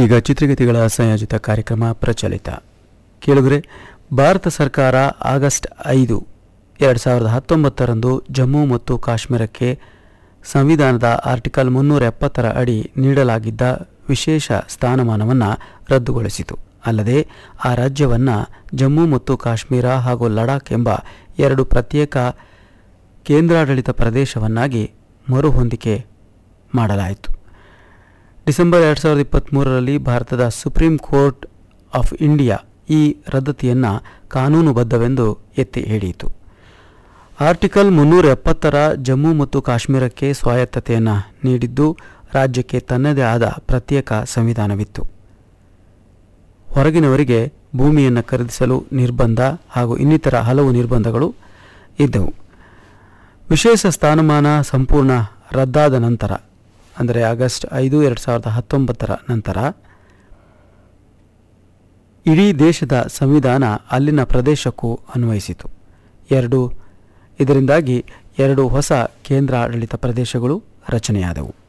ಈಗ ಚಿತ್ರಗೀತೆಗಳ ಸಂಯೋಜಿತ ಕಾರ್ಯಕ್ರಮ ಪ್ರಚಲಿತ ಕೇಳಿದ್ರೆ ಭಾರತ ಸರ್ಕಾರ ಆಗಸ್ಟ್ ಐದು ಎರಡು ಸಾವಿರದ ಹತ್ತೊಂಬತ್ತರಂದು ಜಮ್ಮು ಮತ್ತು ಕಾಶ್ಮೀರಕ್ಕೆ ಸಂವಿಧಾನದ ಆರ್ಟಿಕಲ್ ಮುನ್ನೂರ ಎಪ್ಪತ್ತರ ಅಡಿ ನೀಡಲಾಗಿದ್ದ ವಿಶೇಷ ಸ್ಥಾನಮಾನವನ್ನು ರದ್ದುಗೊಳಿಸಿತು ಅಲ್ಲದೆ ಆ ರಾಜ್ಯವನ್ನು ಜಮ್ಮು ಮತ್ತು ಕಾಶ್ಮೀರ ಹಾಗೂ ಲಡಾಖ್ ಎಂಬ ಎರಡು ಪ್ರತ್ಯೇಕ ಕೇಂದ್ರಾಡಳಿತ ಪ್ರದೇಶವನ್ನಾಗಿ ಮರುಹೊಂದಿಕೆ ಮಾಡಲಾಯಿತು ಡಿಸೆಂಬರ್ ಎರಡು ಸಾವಿರದ ಇಪ್ಪತ್ತ್ಮೂರರಲ್ಲಿ ಭಾರತದ ಸುಪ್ರೀಂ ಕೋರ್ಟ್ ಆಫ್ ಇಂಡಿಯಾ ಈ ರದ್ದತಿಯನ್ನು ಕಾನೂನುಬದ್ಧವೆಂದು ಎತ್ತಿ ಹಿಡಿಯಿತು ಆರ್ಟಿಕಲ್ ಮುನ್ನೂರ ಎಪ್ಪತ್ತರ ಜಮ್ಮು ಮತ್ತು ಕಾಶ್ಮೀರಕ್ಕೆ ಸ್ವಾಯತ್ತತೆಯನ್ನು ನೀಡಿದ್ದು ರಾಜ್ಯಕ್ಕೆ ತನ್ನದೇ ಆದ ಪ್ರತ್ಯೇಕ ಸಂವಿಧಾನವಿತ್ತು ಹೊರಗಿನವರಿಗೆ ಭೂಮಿಯನ್ನು ಖರೀದಿಸಲು ನಿರ್ಬಂಧ ಹಾಗೂ ಇನ್ನಿತರ ಹಲವು ನಿರ್ಬಂಧಗಳು ಇದ್ದವು ವಿಶೇಷ ಸ್ಥಾನಮಾನ ಸಂಪೂರ್ಣ ರದ್ದಾದ ನಂತರ ಅಂದರೆ ಆಗಸ್ಟ್ ಐದು ಎರಡು ಸಾವಿರದ ಹತ್ತೊಂಬತ್ತರ ನಂತರ ಇಡೀ ದೇಶದ ಸಂವಿಧಾನ ಅಲ್ಲಿನ ಪ್ರದೇಶಕ್ಕೂ ಅನ್ವಯಿಸಿತು ಎರಡು ಇದರಿಂದಾಗಿ ಎರಡು ಹೊಸ ಕೇಂದ್ರಾಡಳಿತ ಪ್ರದೇಶಗಳು ರಚನೆಯಾದವು